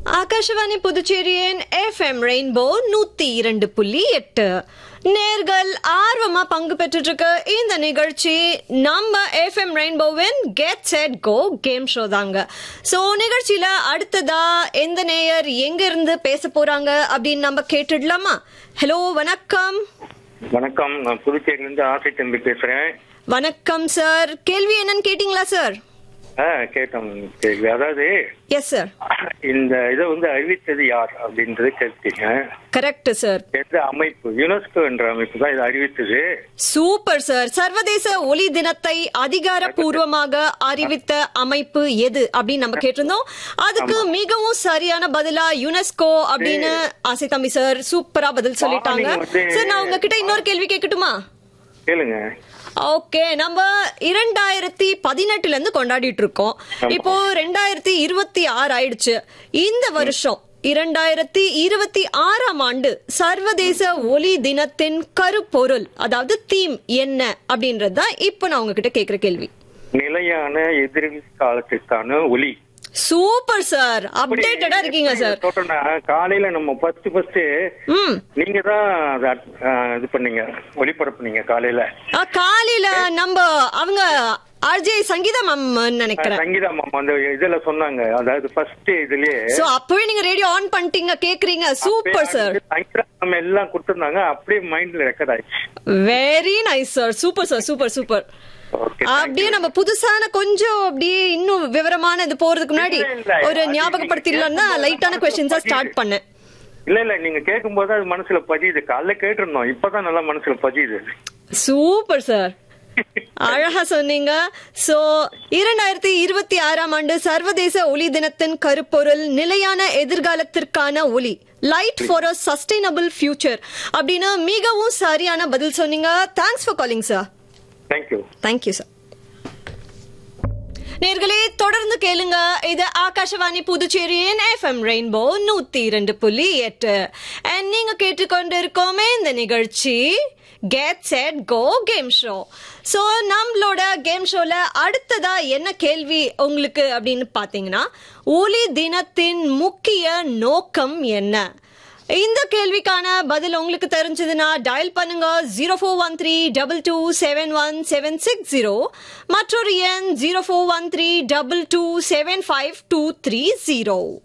ஆகாஷவாணி புதுச்சேரியின் FM rainbow நூத்தி இரண்டு புள்ளி எட்டு நேர்கள் ஆர்வமா பங்கு பெற்றுட்டு இருக்க இந்த நிகழ்ச்சி நம்ம எஃப்எம் ரெயின்போவின் get set go game show தாங்க சோ நிகழ்ச்சியில அடுத்ததா எந்த நேயர் எங்க இருந்து பேச போறாங்க அப்படின்னு நம்ம கேட்டுடலாமா ஹலோ வணக்கம் வணக்கம் நான் புதுச்சேரியிலிருந்து ஆசை தம்பி பேசுறேன் வணக்கம் சார் கேள்வி என்னன்னு கேட்டீங்களா சார் ஆ கேட்டோம் கேள்வி அதாவது எஸ் சார் இந்த இதை வந்து அறிவித்தது யார் அப்படின்றது கேட்டீங்க கரெக்ட் சார் எந்த அமைப்பு யுனெஸ்கோ என்ற அமைப்பு தான் இதை அறிவித்தது சூப்பர் சார் சர்வதேச ஒலி தினத்தை அதிகாரப்பூர்வமாக அறிவித்த அமைப்பு எது அப்படின்னு நம்ம கேட்டிருந்தோம் அதுக்கு மிகவும் சரியான பதிலா யுனெஸ்கோ அப்படின்னு ஆசை தம்பி சார் சூப்பரா பதில் சொல்லிட்டாங்க நீங்க வந்து- சார் நான் உங்ககிட்ட இன்னொரு கேள்வி கேட்கட்டுமா கேளுங்க ஓகே நம்ம இரண்டாயிரத்தி பதினெட்டுல இருந்து கொண்டாடிட்டு இருக்கோம் இப்போ ரெண்டாயிரத்தி இருபத்தி ஆறு ஆயிடுச்சு இந்த வருஷம் இரண்டாயிரத்தி இருபத்தி ஆறாம் ஆண்டு சர்வதேச ஒலி தினத்தின் கருப்பொருள் அதாவது தீம் என்ன அப்படின்றது தான் இப்போ நான் உங்ககிட்ட கேக்குற கேள்வி நிலையான எதிர்காலத்திற்கான ஒலி சூப்பர் சார் அப்டேட்டடா இருக்கீங்க சார் சொல்றேன்னா காலையில நம்ம ஃபர்ஸ்ட் ஃபர்ஸ்ட் ம் நீங்க தான் அதை ஆ, இது பண்ணீங்க ஒளிபரப்புனீங்க காலையில ஆ, காலையில நம்ம அவங்க ஆர்ஜே சங்கீதா மேம் நினைக்கிறேன் சங்கீதா மாமா அந்த இதுல சொன்னாங்க அதாவது ஃபர்ஸ்ட் இதுலயே சோ அப்பவே நீங்க ரேடியோ ஆன் பண்ணிட்டீங்க கேக்குறீங்க சூப்பர் சார் சங்கீதா நம்ம எல்லாம் கொடுத்திருந்தாங்க அப்படியே மைண்ட்ல ரெக்கார்ட் ஆயிடுச்சு very nice sir super sir super super okay அப்படியே நம்ம புதுசான கொஞ்சம் அப்படியே இன்னும் விவரமான இது போறதுக்கு முன்னாடி இல்ல, இல்ல. ஒரு அது ஞாபகப்படுத்திடலாம்னா நீங்க லைட்டான கொஸ்டின்ஸா ஸ்டார்ட் பண்ணேன் இல்ல இல்ல நீங்க கேட்கும் போது அது மனசுல பதியுது காலைல கேட்டிருந்தோம் இப்பதான் நல்லா மனசுல பதியுது சூப்பர் சார் அழகா சொன்னீங்க சோ இரண்டாயிரத்தி இருபத்தி ஆறாம் ஆண்டு சர்வதேச ஒலி தினத்தின் கருப்பொருள் நிலையான எதிர்காலத்திற்கான ஒலி light for a sustainable future அப்படின்னு மிகவும் சரியான பதில் சொன்னீங்க thanks for calling sir thank you thank you sir நேர்களே தொடர்ந்து கேளுங்க இது ஆகாஷவாணி புதுச்சேரியின் எஃப்எம் ரெயின்போ நூத்தி இரண்டு புள்ளி எட்டு And நீங்க கேட்டுக்கொண்டு இருக்கோமே இந்த நிகழ்ச்சி get set go game show so நம்மளோட கேம் ஷோல அடுத்ததா என்ன கேள்வி உங்களுக்கு அப்படின்னு பாத்தீங்கன்னா ஒலி தினத்தின் முக்கிய நோக்கம் என்ன இந்த கேள்விக்கான பதில் உங்களுக்கு தெரிஞ்சதுன்னா டயல் பண்ணுங்க zero four one three double two seven one seven six zero மற்றொரு எண் zero four one three double two seven five two three zero